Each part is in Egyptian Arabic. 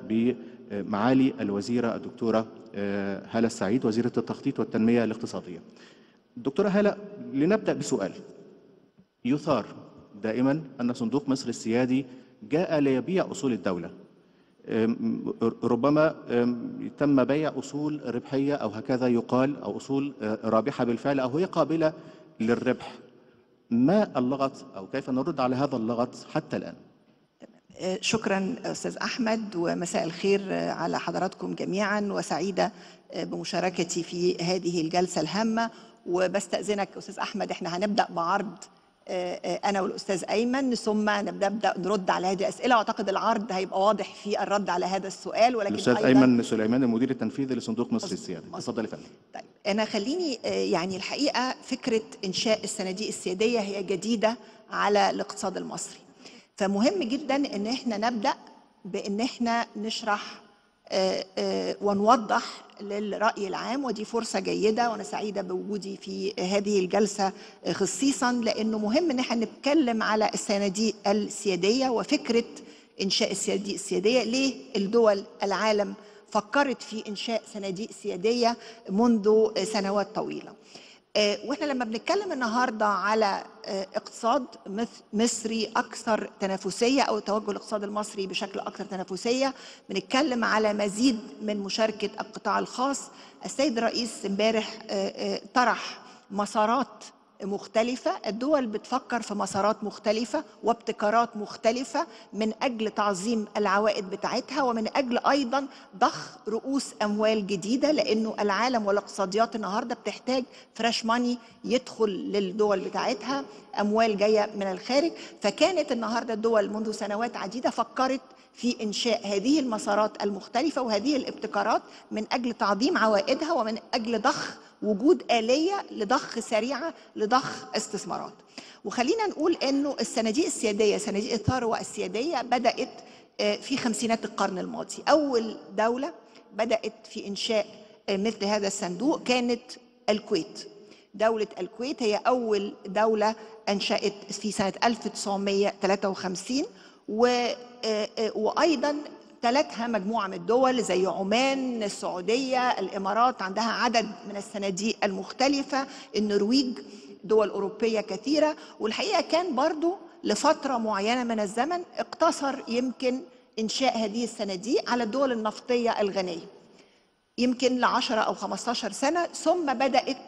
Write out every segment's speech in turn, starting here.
بمعالي الوزيرة الدكتورة هالة السعيد وزيرة التخطيط والتنمية الاقتصادية دكتورة هالة لنبدأ بسؤال يثار دائما أن صندوق مصر السيادي جاء ليبيع أصول الدولة ربما تم بيع أصول ربحية أو هكذا يقال أو أصول رابحة بالفعل أو هي قابلة للربح ما اللغط أو كيف نرد على هذا اللغط حتى الآن شكرا أستاذ أحمد ومساء الخير على حضراتكم جميعا وسعيدة بمشاركتي في هذه الجلسة الهامة وبستأذنك أستاذ أحمد إحنا هنبدأ بعرض انا والاستاذ ايمن ثم نبدا نرد على هذه الاسئله واعتقد العرض هيبقى واضح في الرد على هذا السؤال ولكن الاستاذ ايمن سليمان المدير التنفيذي لصندوق مصر السيادي اتفضل يا فندم طيب انا خليني يعني الحقيقه فكره انشاء الصناديق السياديه هي جديده على الاقتصاد المصري فمهم جدا ان احنا نبدا بان احنا نشرح ونوضح للرأي العام ودي فرصة جيدة وأنا سعيدة بوجودي في هذه الجلسة خصيصا لأنه مهم إن احنا نتكلم على الصناديق السيادية وفكرة إنشاء الصناديق السيادية ليه الدول العالم فكرت في إنشاء صناديق سيادية منذ سنوات طويلة واحنا لما بنتكلم النهارده على اقتصاد مصري اكثر تنافسيه او توجه الاقتصاد المصري بشكل اكثر تنافسيه بنتكلم على مزيد من مشاركه القطاع الخاص السيد الرئيس امبارح طرح مسارات مختلفة الدول بتفكر في مسارات مختلفة وابتكارات مختلفة من أجل تعظيم العوائد بتاعتها ومن أجل أيضا ضخ رؤوس أموال جديدة لأنه العالم والاقتصاديات النهاردة بتحتاج فريش ماني يدخل للدول بتاعتها أموال جاية من الخارج فكانت النهاردة الدول منذ سنوات عديدة فكرت في إنشاء هذه المسارات المختلفة وهذه الابتكارات من أجل تعظيم عوائدها ومن أجل ضخ وجود آلية لضخ سريعة لضخ استثمارات وخلينا نقول أنه الصناديق السيادية صناديق الثروة السيادية بدأت في خمسينات القرن الماضي أول دولة بدأت في إنشاء مثل هذا الصندوق كانت الكويت دولة الكويت هي أول دولة أنشأت في سنة 1953 و وأيضا تلتها مجموعة من الدول زي عمان السعودية الإمارات عندها عدد من الصناديق المختلفة النرويج دول أوروبية كثيرة والحقيقة كان برضو لفترة معينة من الزمن اقتصر يمكن إنشاء هذه الصناديق على الدول النفطية الغنية يمكن لعشرة أو 15 سنة ثم بدأت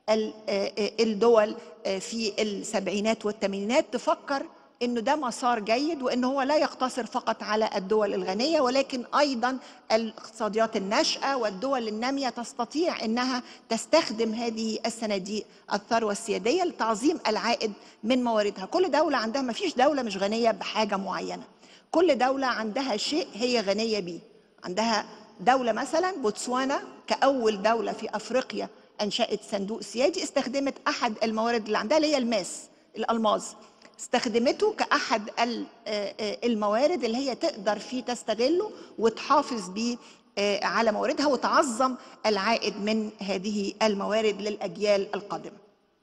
الدول في السبعينات والثمانينات تفكر انه ده مسار جيد وان هو لا يقتصر فقط على الدول الغنيه ولكن ايضا الاقتصاديات الناشئه والدول الناميه تستطيع انها تستخدم هذه الصناديق الثروه السياديه لتعظيم العائد من مواردها كل دوله عندها ما فيش دوله مش غنيه بحاجه معينه كل دوله عندها شيء هي غنيه بيه عندها دوله مثلا بوتسوانا كاول دوله في افريقيا انشات صندوق سيادي استخدمت احد الموارد اللي عندها اللي هي الماس الالماظ استخدمته كأحد الموارد اللي هي تقدر فيه تستغله وتحافظ بيه على مواردها وتعظم العائد من هذه الموارد للأجيال القادمة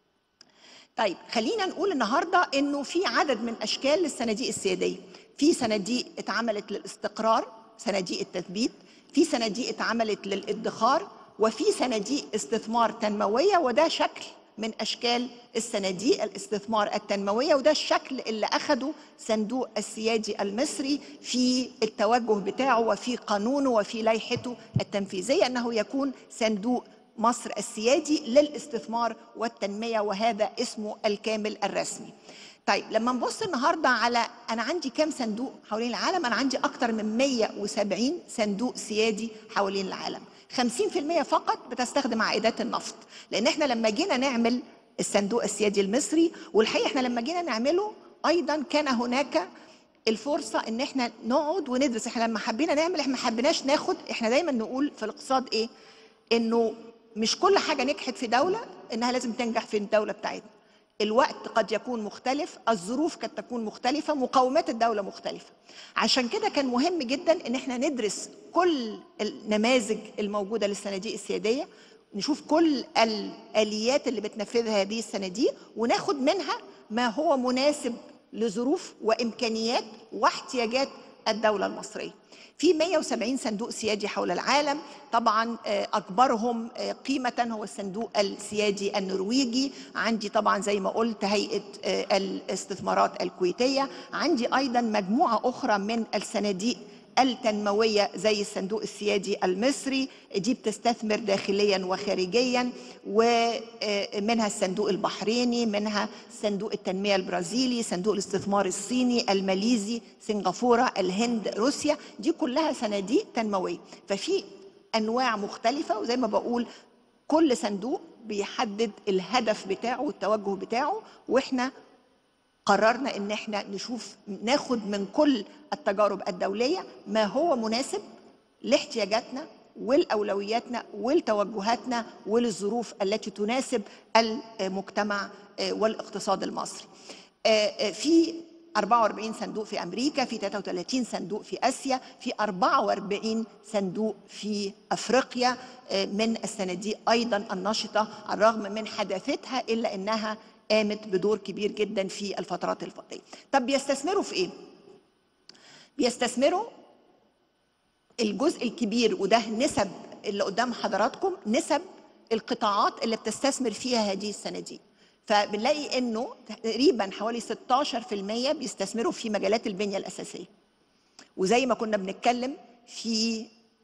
طيب خلينا نقول النهاردة أنه في عدد من أشكال للصناديق السيادية في صناديق اتعملت للاستقرار صناديق التثبيت في صناديق اتعملت للادخار وفي صناديق استثمار تنموية وده شكل من اشكال الصناديق الاستثمار التنمويه وده الشكل اللي اخده صندوق السيادي المصري في التوجه بتاعه وفي قانونه وفي لائحته التنفيذيه انه يكون صندوق مصر السيادي للاستثمار والتنميه وهذا اسمه الكامل الرسمي. طيب لما نبص النهارده على انا عندي كام صندوق حوالين العالم؟ انا عندي اكتر من 170 صندوق سيادي حوالين العالم. 50% فقط بتستخدم عائدات النفط لان احنا لما جينا نعمل الصندوق السيادي المصري والحقيقه احنا لما جينا نعمله ايضا كان هناك الفرصه ان احنا نقعد وندرس احنا لما حبينا نعمل احنا ما حبيناش ناخد احنا دايما نقول في الاقتصاد ايه انه مش كل حاجه نجحت في دوله انها لازم تنجح في الدوله بتاعتنا الوقت قد يكون مختلف الظروف قد تكون مختلفة مقاومات الدولة مختلفة عشان كده كان مهم جدا ان احنا ندرس كل النماذج الموجودة للصناديق السيادية نشوف كل الآليات اللي بتنفذها هذه الصناديق وناخد منها ما هو مناسب لظروف وإمكانيات واحتياجات الدولة المصرية في 170 صندوق سيادي حول العالم طبعا آه، اكبرهم آه، قيمه هو الصندوق السيادي النرويجي عندي طبعا زي ما قلت هيئه آه، الاستثمارات الكويتيه عندي ايضا مجموعه اخرى من الصناديق التنموية زي الصندوق السيادي المصري دي بتستثمر داخليا وخارجيا ومنها الصندوق البحريني منها صندوق التنمية البرازيلي صندوق الاستثمار الصيني الماليزي سنغافورة الهند روسيا دي كلها صناديق تنموية ففي أنواع مختلفة وزي ما بقول كل صندوق بيحدد الهدف بتاعه والتوجه بتاعه واحنا قررنا ان احنا نشوف ناخد من كل التجارب الدوليه ما هو مناسب لاحتياجاتنا والاولوياتنا ولتوجهاتنا وللظروف التي تناسب المجتمع آه، والاقتصاد المصري. آه، آه، في 44 صندوق في امريكا، في 33 صندوق في اسيا، في 44 صندوق في افريقيا من الصناديق ايضا النشطه على الرغم من حداثتها الا انها قامت بدور كبير جدا في الفترات الفضيه. طب بيستثمروا في ايه؟ بيستثمروا الجزء الكبير وده نسب اللي قدام حضراتكم نسب القطاعات اللي بتستثمر فيها هذه الصناديق. فبنلاقي انه تقريبا حوالي 16% بيستثمروا في مجالات البنيه الاساسيه. وزي ما كنا بنتكلم في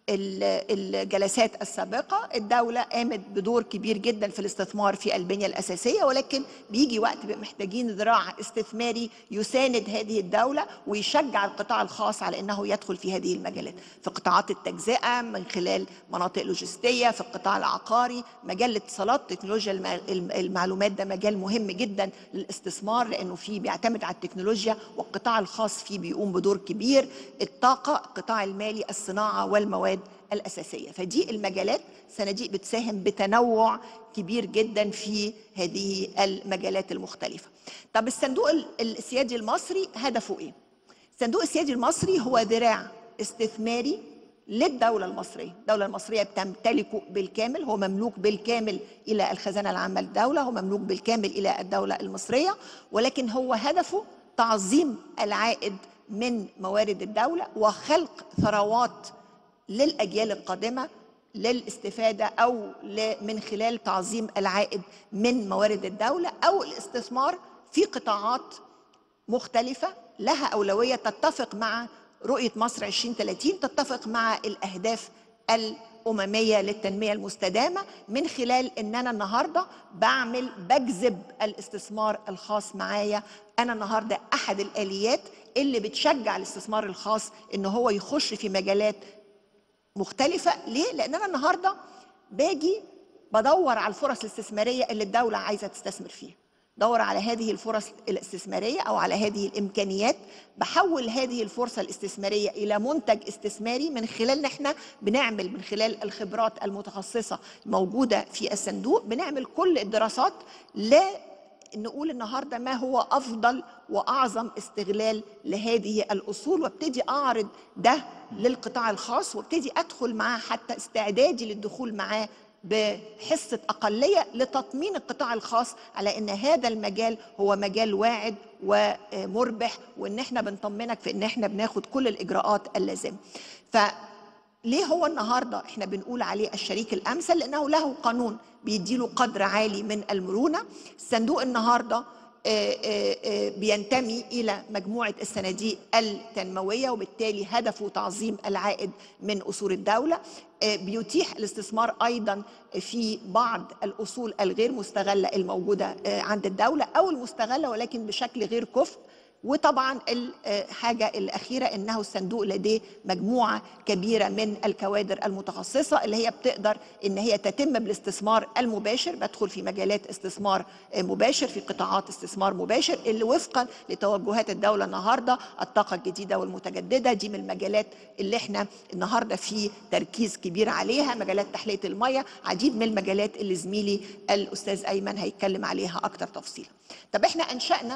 الجلسات السابقة الدولة قامت بدور كبير جدا في الاستثمار في البنية الأساسية ولكن بيجي وقت محتاجين ذراع استثماري يساند هذه الدولة ويشجع القطاع الخاص على أنه يدخل في هذه المجالات في قطاعات التجزئة من خلال مناطق لوجستية في القطاع العقاري مجال الاتصالات تكنولوجيا المعلومات ده مجال مهم جدا للاستثمار لأنه فيه بيعتمد على التكنولوجيا والقطاع الخاص فيه بيقوم بدور كبير الطاقة القطاع المالي الصناعة والمواد المواد الأساسية فدي المجالات صناديق بتساهم بتنوع كبير جدا في هذه المجالات المختلفة طب الصندوق السيادي المصري هدفه إيه؟ الصندوق السيادي المصري هو ذراع استثماري للدولة المصرية الدولة المصرية بتمتلكه بالكامل هو مملوك بالكامل إلى الخزانة العامة للدولة هو مملوك بالكامل إلى الدولة المصرية ولكن هو هدفه تعظيم العائد من موارد الدولة وخلق ثروات للاجيال القادمه للاستفاده او من خلال تعظيم العائد من موارد الدوله او الاستثمار في قطاعات مختلفه لها اولويه تتفق مع رؤيه مصر 2030 تتفق مع الاهداف الامميه للتنميه المستدامه من خلال ان انا النهارده بعمل بجذب الاستثمار الخاص معايا انا النهارده احد الاليات اللي بتشجع الاستثمار الخاص ان هو يخش في مجالات مختلفة ليه؟ لأن أنا النهاردة باجي بدور على الفرص الاستثمارية اللي الدولة عايزة تستثمر فيها دور على هذه الفرص الاستثمارية أو على هذه الإمكانيات بحول هذه الفرصة الاستثمارية إلى منتج استثماري من خلال إن إحنا بنعمل من خلال الخبرات المتخصصة موجودة في الصندوق بنعمل كل الدراسات ل نقول النهارده ما هو افضل واعظم استغلال لهذه الاصول وابتدي اعرض ده للقطاع الخاص وابتدي ادخل معاه حتى استعدادي للدخول معاه بحصة أقلية لتطمين القطاع الخاص على أن هذا المجال هو مجال واعد ومربح وأن احنا بنطمنك في أن احنا بناخد كل الإجراءات اللازمة ليه هو النهارده احنا بنقول عليه الشريك الامثل لانه له قانون بيديله قدر عالي من المرونه الصندوق النهارده آه، آه، آه، بينتمي الى مجموعه الصناديق التنمويه وبالتالي هدفه تعظيم العائد من اصول الدوله بيتيح الاستثمار ايضا في بعض الاصول الغير مستغله الموجوده عند الدوله او المستغله ولكن بشكل غير كفء وطبعا الحاجة الأخيرة أنه الصندوق لديه مجموعة كبيرة من الكوادر المتخصصة اللي هي بتقدر أن هي تتم بالاستثمار المباشر بدخل في مجالات استثمار مباشر في قطاعات استثمار مباشر اللي وفقا لتوجهات الدولة النهاردة الطاقة الجديدة والمتجددة دي من المجالات اللي احنا النهاردة في تركيز كبير عليها مجالات تحلية المياه عديد من المجالات اللي زميلي الأستاذ أيمن هيتكلم عليها أكتر تفصيلا طب احنا أنشأنا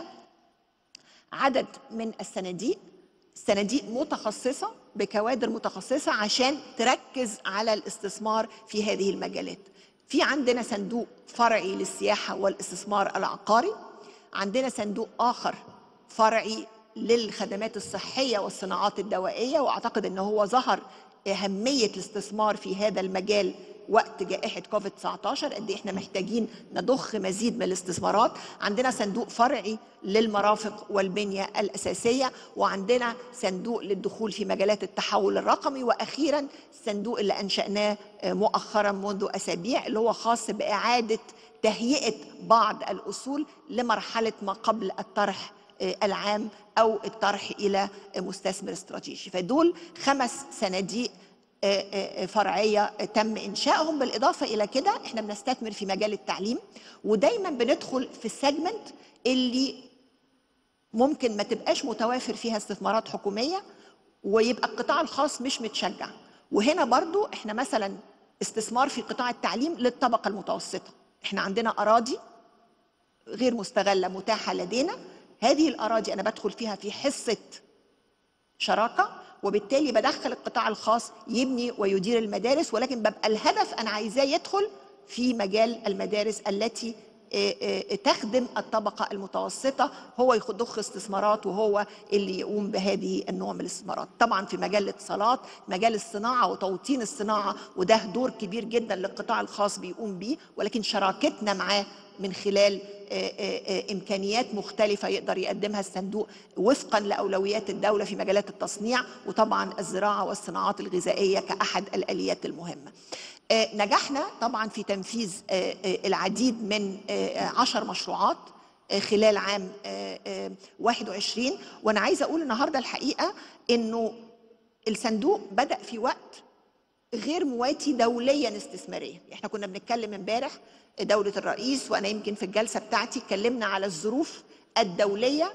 عدد من الصناديق صناديق متخصصة بكوادر متخصصة عشان تركز على الاستثمار في هذه المجالات في عندنا صندوق فرعي للسياحة والاستثمار العقاري عندنا صندوق آخر فرعي للخدمات الصحيه والصناعات الدوائيه واعتقد ان هو ظهر اهميه الاستثمار في هذا المجال وقت جائحه كوفيد 19 قد ايه احنا محتاجين نضخ مزيد من الاستثمارات عندنا صندوق فرعي للمرافق والبنيه الاساسيه وعندنا صندوق للدخول في مجالات التحول الرقمي واخيرا الصندوق اللي انشاناه مؤخرا منذ اسابيع اللي هو خاص باعاده تهيئه بعض الاصول لمرحله ما قبل الطرح العام او الطرح الى مستثمر استراتيجي فدول خمس صناديق فرعيه تم انشائهم بالاضافه الى كده احنا بنستثمر في مجال التعليم ودايما بندخل في السيجمنت اللي ممكن ما تبقاش متوافر فيها استثمارات حكوميه ويبقى القطاع الخاص مش متشجع وهنا برضو احنا مثلا استثمار في قطاع التعليم للطبقه المتوسطه احنا عندنا اراضي غير مستغله متاحه لدينا هذه الاراضي انا بدخل فيها في حصه شراكه وبالتالي بدخل القطاع الخاص يبني ويدير المدارس ولكن ببقى الهدف انا عايزاه يدخل في مجال المدارس التي تخدم الطبقة المتوسطة هو يضخ استثمارات وهو اللي يقوم بهذه النوع من الاستثمارات طبعا في مجال الاتصالات مجال الصناعة وتوطين الصناعة وده دور كبير جدا للقطاع الخاص بيقوم بيه ولكن شراكتنا معاه من خلال امكانيات مختلفه يقدر يقدمها الصندوق وفقا لاولويات الدوله في مجالات التصنيع وطبعا الزراعه والصناعات الغذائيه كاحد الاليات المهمه. نجحنا طبعا في تنفيذ العديد من عشر مشروعات خلال عام 21 وانا عايزه اقول النهارده الحقيقه انه الصندوق بدا في وقت غير مواتي دوليا استثماريا احنا كنا بنتكلم امبارح دولة الرئيس وأنا يمكن في الجلسة بتاعتي اتكلمنا على الظروف الدولية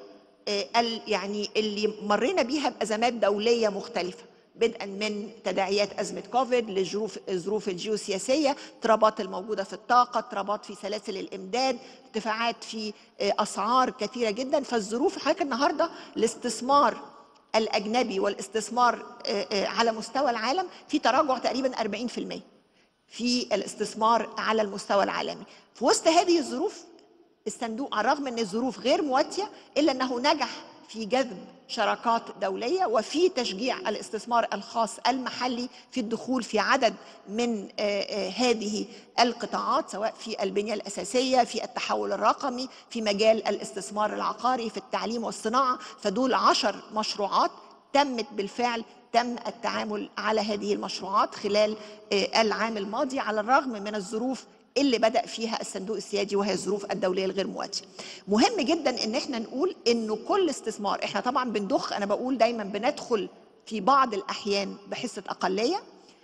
يعني اللي مرينا بيها بأزمات دولية مختلفة بدءا من تداعيات أزمة كوفيد لظروف الظروف الجيوسياسية اضطرابات الموجودة في الطاقة اضطرابات في سلاسل الإمداد ارتفاعات في أسعار كثيرة جدا فالظروف حضرتك النهاردة الاستثمار الأجنبي والاستثمار على مستوى العالم في تراجع تقريبا 40% في الاستثمار على المستوى العالمي في وسط هذه الظروف الصندوق على الرغم ان الظروف غير مواتيه الا انه نجح في جذب شراكات دوليه وفي تشجيع الاستثمار الخاص المحلي في الدخول في عدد من هذه القطاعات سواء في البنيه الاساسيه في التحول الرقمي في مجال الاستثمار العقاري في التعليم والصناعه فدول عشر مشروعات تمت بالفعل تم التعامل على هذه المشروعات خلال العام الماضي على الرغم من الظروف اللي بدأ فيها الصندوق السيادي وهي الظروف الدولية الغير مواتية مهم جدا ان احنا نقول انه كل استثمار احنا طبعا بنضخ انا بقول دايما بندخل في بعض الاحيان بحصة اقلية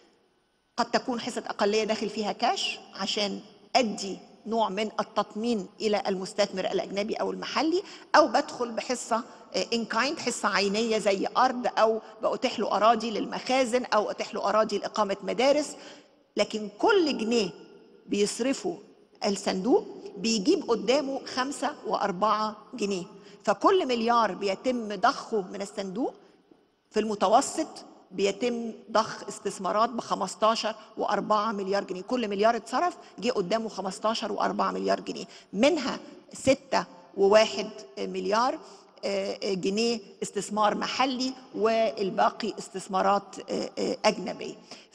قد تكون حصة اقلية داخل فيها كاش عشان ادي نوع من التطمين الى المستثمر الاجنبي او المحلي او بدخل بحصه ان كايند حصه عينيه زي ارض او بأتيح له اراضي للمخازن او اتيح له اراضي لاقامه مدارس لكن كل جنيه بيصرفه الصندوق بيجيب قدامه خمسة وأربعة جنيه فكل مليار بيتم ضخه من الصندوق في المتوسط بيتم ضخ استثمارات ب 15 و4 مليار جنيه كل مليار اتصرف جه قدامه 15 و4 مليار جنيه منها 6 و1 مليار جنيه استثمار محلي والباقي استثمارات أجنبية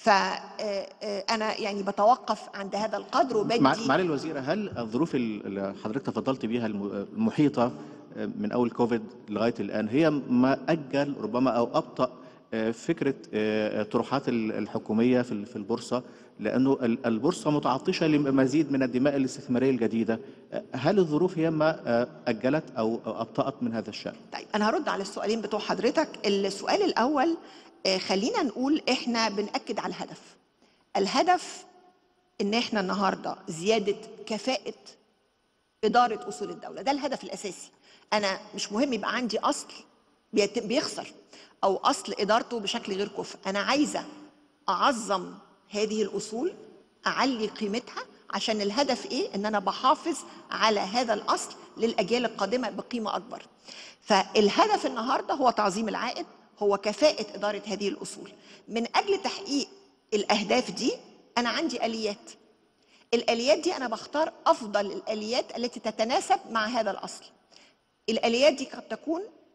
فأنا يعني بتوقف عند هذا القدر وبدي معالي الوزيرة هل الظروف اللي حضرتك تفضلت بيها المحيطة من أول كوفيد لغاية الآن هي ما أجل ربما أو أبطأ فكرة طروحات الحكومية في البورصة لأنه البورصة متعطشة لمزيد من الدماء الاستثمارية الجديدة هل الظروف هي ما أجلت أو أبطأت من هذا الشأن؟ طيب أنا هرد على السؤالين بتوع حضرتك السؤال الأول خلينا نقول إحنا بنأكد على الهدف الهدف إن إحنا النهاردة زيادة كفاءة إدارة أصول الدولة ده الهدف الأساسي أنا مش مهم يبقى عندي أصل بيخسر او اصل ادارته بشكل غير كفء انا عايزه اعظم هذه الاصول اعلي قيمتها عشان الهدف ايه ان انا بحافظ على هذا الاصل للاجيال القادمه بقيمه اكبر فالهدف النهارده هو تعظيم العائد هو كفاءه اداره هذه الاصول من اجل تحقيق الاهداف دي انا عندي اليات الاليات دي انا بختار افضل الاليات التي تتناسب مع هذا الاصل الاليات دي قد تكون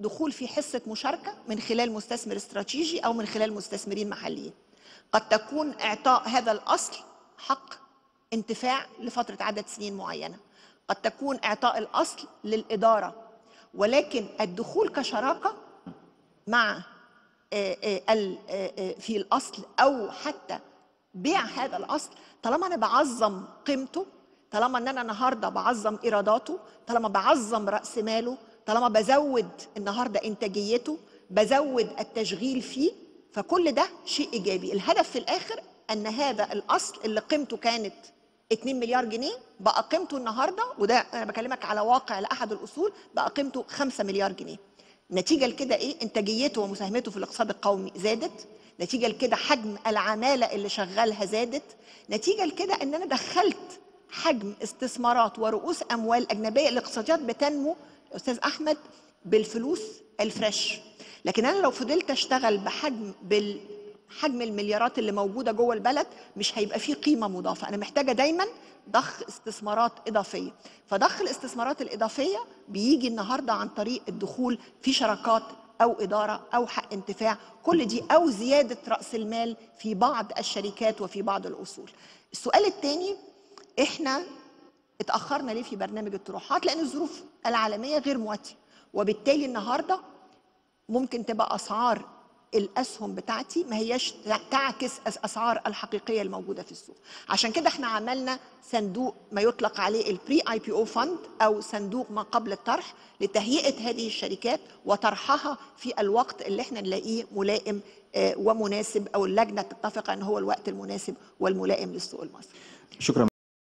دخول في حصة مشاركة من خلال مستثمر استراتيجي أو من خلال مستثمرين محليين قد تكون إعطاء هذا الأصل حق انتفاع لفترة عدد سنين معينة قد تكون إعطاء الأصل للإدارة ولكن الدخول كشراكة مع آه، آه، ال- آه، آه، في الأصل أو حتى بيع هذا الأصل طالما أنا بعظم قيمته طالما أن أنا النهاردة بعظم إيراداته طالما بعظم رأس ماله طالما بزود النهاردة إنتاجيته بزود التشغيل فيه فكل ده شيء إيجابي الهدف في الآخر أن هذا الأصل اللي قيمته كانت 2 مليار جنيه بقى قيمته النهارده وده انا بكلمك على واقع لاحد الاصول بقى قيمته 5 مليار جنيه نتيجه لكده ايه انتاجيته ومساهمته في الاقتصاد القومي زادت نتيجه لكده حجم العماله اللي شغالها زادت نتيجه لكده ان انا دخلت حجم استثمارات ورؤوس اموال اجنبيه الاقتصاديات بتنمو يا استاذ احمد بالفلوس الفريش لكن انا لو فضلت اشتغل بحجم بال حجم المليارات اللي موجوده جوه البلد مش هيبقى فيه قيمه مضافه انا محتاجه دايما ضخ استثمارات اضافيه فضخ الاستثمارات الاضافيه بيجي النهارده عن طريق الدخول في شراكات او اداره او حق انتفاع كل دي او زياده راس المال في بعض الشركات وفي بعض الاصول السؤال الثاني احنا اتاخرنا ليه في برنامج الطروحات لان الظروف العالميه غير مواتيه وبالتالي النهارده ممكن تبقى اسعار الاسهم بتاعتي ما هياش تعكس الاسعار الحقيقيه الموجوده في السوق عشان كده احنا عملنا صندوق ما يطلق عليه البري اي بي او فند او صندوق ما قبل الطرح لتهيئه هذه الشركات وطرحها في الوقت اللي احنا نلاقيه ملائم آه، ومناسب او اللجنه تتفق ان هو الوقت المناسب والملائم للسوق المصري شكرا